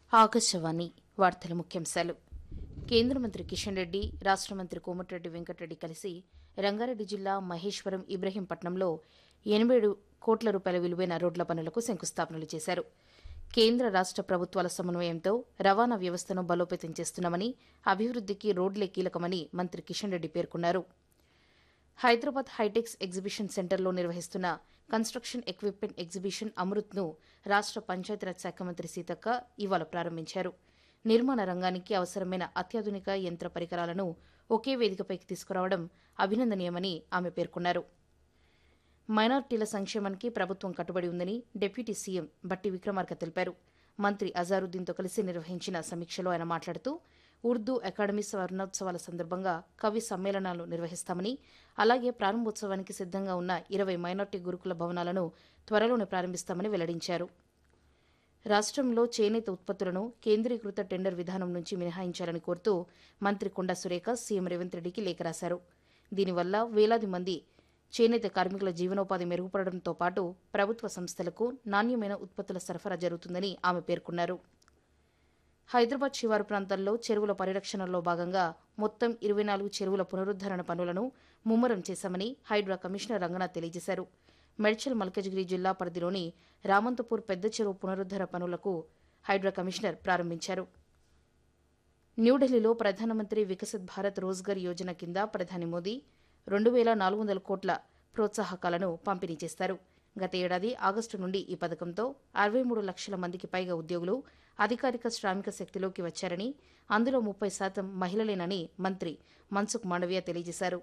ఆకాశవాణి వార్తల ముఖ్యాంశాలు కేంద్ర మంత్రి కిషన్ రెడ్డి రాష్ట మంత్రి కోమటిరెడ్డి వెంకటరెడ్డి కలిసి రంగారెడ్డి జిల్లా మహేశ్వరం ఇబ్రహీంపట్నంలో ఎనభై ఏడు కోట్ల రూపాయల విలువైన రోడ్ల పనులకు శంకుస్థాపనలు చేశారు కేంద్ర రాష్ట ప్రభుత్వాల సమన్వయంతో రవాణా వ్యవస్థను బలోపేతం చేస్తున్నామని అభివృద్దికి రోడ్లే కీలకమని మంత్రి కిషన్ రెడ్డి పేర్కొన్నారు హైదరాబాద్ హైటెక్స్ ఎగ్జిబిషన్ సెంటర్లో నిర్వహిస్తున్న కన్స్ట్రక్షన్ ఎక్విప్మెంట్ ఎగ్జిబిషన్ అమృత్ను రాష్ట పంచాయతీరాజ్ శాఖ మంత్రి సీతక్క ఇవాళ ప్రారంభించారు నిర్మాణ రంగానికి అవసరమైన అత్యాధునిక యంత్ర పరికరాలను ఒకే వేదికపైకి తీసుకురావడం అభినందనీయమని ఆమె పేర్కొన్నారు మైనార్టీల సంక్షేమానికి ప్రభుత్వం కట్టుబడి ఉందని డిప్యూటీ సీఎం బట్టి విక్రమార్క తెలిపారు మంత్రి అజారుద్దీన్తో కలిసి నిర్వహించిన సమీక్షలో ఆయన మాట్లాడుతూ ఉర్దూ అకాడమీ స్వర్ణోత్సవాల సందర్భంగా కవి సమ్మేళనాలు నిర్వహిస్తామని అలాగే ప్రారంభోత్సవానికి సిద్దంగా ఉన్న ఇరవై మైనార్టీ గురుకుల భవనాలను త్వరలోనే ప్రారంభిస్తామని వెల్లడించారు రాష్ట్రంలో చేనేత ఉత్పత్తులను కేంద్రీకృత టెండర్ విధానం నుంచి మినహాయించాలని కోరుతూ మంత్రి కొండా సురేఖ సీఎం రేవంత్ రెడ్డికి లేఖ రాశారు దీనివల్ల వేలాది మంది చేనేత కార్మికుల జీవనోపాధి మెరుగుపడడంతో పాటు ప్రభుత్వ సంస్థలకు నాణ్యమైన ఉత్పత్తుల సరఫరా జరుగుతుందని ఆమె పేర్కొన్నారు హైదరాబాద్ శివారు ప్రాంతాల్లో చెరువుల పరిరక్షణలో భాగంగా మొత్తం ఇరవై నాలుగు చెరువుల పునరుద్దరణ పనులను ముమ్మరం చేశామని హైడ్రా కమిషనర్ రంగనాథ్ తెలియజేశారు మెడ్చల్ మల్కజ్గిరి జిల్లా పరిధిలోని రామంతపూర్ పెద్ద చెరువు పునరుద్దరణ పనులకు హైడ్రా కమిషనర్ ప్రారంభించారు న్యూఢిల్లీలో ప్రధానమంత్రి వికసిత్ భారత్ రోజ్గర్ యోజన కింద ప్రధాని మోదీ రెండు వేల నాలుగు వందల కోట్ల ప్రోత్సాహకాలను పంపిణీ చేస్తారు గత ఏడాది ఆగస్టు నుండి ఈ పథకంతో అరవై మూడు లక్షల మందికి పైగా ఉద్యోగులు అధికారిక శ్రామిక శక్తిలోకి వచ్చారని అందులో ముప్పై శాతం మహిళలేనని మంత్రి మన్సుఖ్ మాండవీయ తెలియజేశారు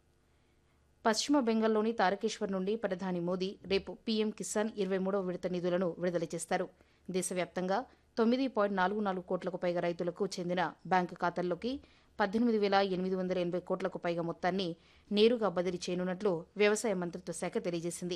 పశ్చిమ బెంగాల్లోని తారకేశ్వర్ నుండి ప్రధాని మోదీ రేపు పీఎం కిసాన్ ఇరవై మూడవ విడత నిధులను విడుదల చేస్తారు దేశవ్యాప్తంగా తొమ్మిది పాయింట్ నాలుగు నాలుగు కోట్లకు పైగా రైతులకు చెందిన బ్యాంకు ఖాతాల్లోకి పద్దెనిమిది వేల ఎనిమిది వందల ఎనభై కోట్లకు పైగా మొత్తాన్ని నేరుగా బదిలీ చేయనున్నట్లు వ్యవసాయ మంత్రిత్వ శాఖ తెలియజేసింది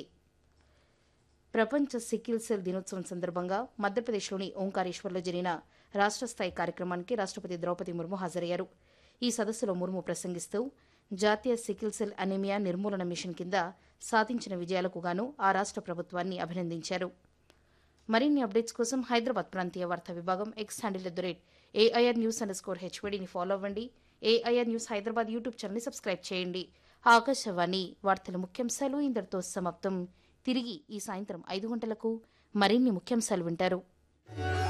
ప్రపంచ సికిల్ సెల్ దినోత్సవం సందర్భంగా మధ్యప్రదేశ్లోని ఓంకారేశ్వర్లో జరిగిన రాష్ట స్థాయి కార్యక్రమానికి రాష్టపతి ద్రౌపది ముర్ము హాజరయ్యారు ఈ సదస్సులో ముర్ము ప్రసంగిస్తూ జాతీయ సికిల్ సెల్ అనీమియా నిర్మూలన మిషన్ కింద సాధించిన విజయాలకు గాను ఆ రాష్ట ప్రభుత్వాన్ని అభినందించారు మరిన్ని అప్డేట్స్ కోసం హైదరాబాద్ ప్రాంతీయ వార్తా విభాగం X handle at the rate AIR news underscore స్కోర్ హెచ్వడిని ఫాలో అవ్వండి ఏఐఆర్ న్యూస్ హైదరాబాద్ యూట్యూబ్ ఛానల్ని సబ్స్క్రైబ్ చేయండి ఆకాశవాణి వార్తల ముఖ్యాంశాలు ఇంతటితో సమాప్తం తిరిగి ఈ సాయంత్రం ఐదు గంటలకు మరిన్ని ముఖ్యాంశాలు వింటారు